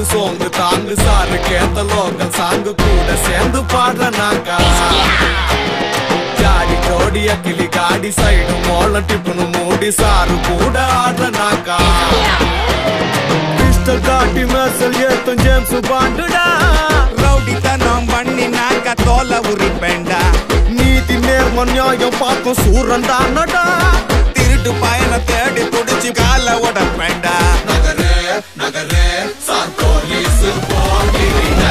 சோங்கு தாங்கு sir கேத்த local song கூட சேர்ந்து பாடுறனாக்கா ஜாடி ஜோடிய கிளி காடி சைடு மோள டிப்புனு மூடி சாரு கூட ஆடுறனாக்கா பிஸ்டல் காட்டி மேசல் ஏத்தும் ஜேம்ஸ் பாண்டுடா ரவுடித்தனம் பண்ணினாக்க தோலை உரிப்பேண்டா நீதி நேர்ம நியாயம் பார்க்கும் சூரன் தானடா திருட்டு பயனை தேடி துடிச்சு கால உடப்பேண்டா நகரே நகரே சார் போலீஸ் போகிறீங்க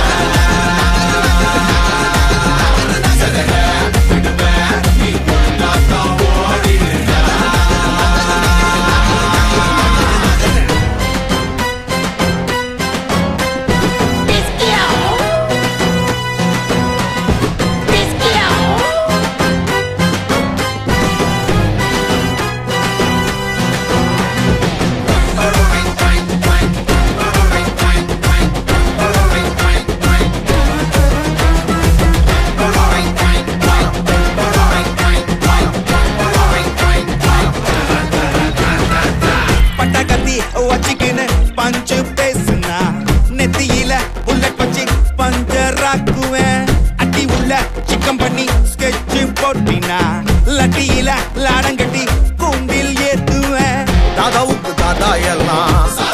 பட்ட கத்தி வச்சுக்கின்னு பஞ்சு பேசுனா நெத்தியில புல்லட் வச்சு பஞ்சராக்குவேன் அட்டி உள்ள சிக்கம் பண்ணி ஸ்கெட்ச் போட்டினா லட்டியில லாடங்கட்டி கூண்டில் ஏத்துவேன் தாதாவுக்கு தாதா எல்லாம்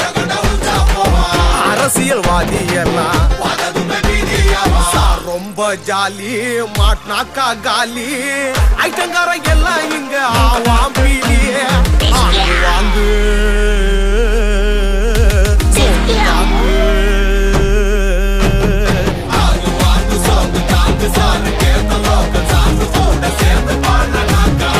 அரசியல்வாதி எல்லாம் சார் ரொம்ப ஜாலி மாட்னாக்கா காலி ஐட்டங்கார எல்லாம் இங்க ஆவாம் பீலி ஆங்கு வாங்கு சோங்கு தாங்கு. ஆங்கு வாங்கு சோங்கு தாங்கு சாரு கேத்த லோக்கல் சாங்கு கூட சேர்ந்து பாடுறனாக்கா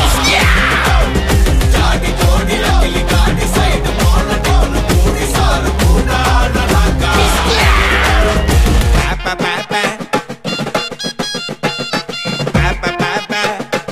ஜாடி ஜோடி அகிலி காடி சைடு போன டோனு கூடி சாரு கூட ஆடுறனாக்கா பாப்பா பாப்பா பாப்பா பாப்பா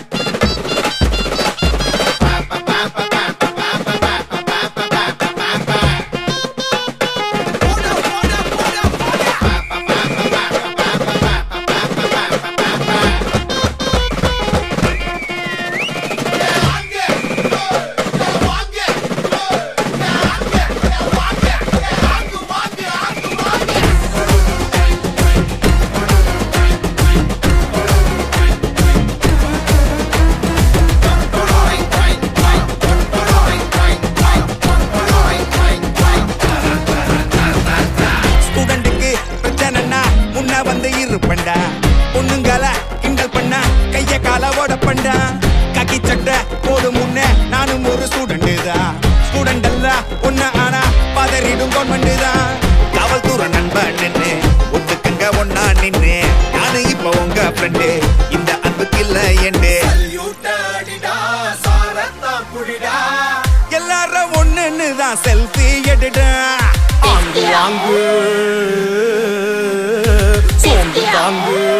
ஸ்டூடெண்ட்டுக்கு பிரச்சனைனா முன்ன வந்து இருப்பண்டா பொண்ணுங்கள கிண்டல் பண்ணா கைய கால ஓடப்பண்டா கக்கி சட்டை போடும் முன்ன நானும் ஒரு ஸ்டூடெண்ட் தான் ஸ்டூடெண்ட் அல்ல ஒண்ணு ஆனா பதறிடும் கவர்மெண்ட் தான் காவல்துறை நண்பன் நின்னு ஒத்துக்குங்க ஒன்னா நின்னு நானு இப்ப உங்க ஃப்ரெண்டு இந்த அன்புக்கு இல்ல எண்டு யூட்டடிடா சாரத்தான் புடிடா எல்லாரும் ஒண்ணுன்னு தான் செல்ஃபி எடுடா ஆங்கு வாங்கு சோங்கு தாங்கு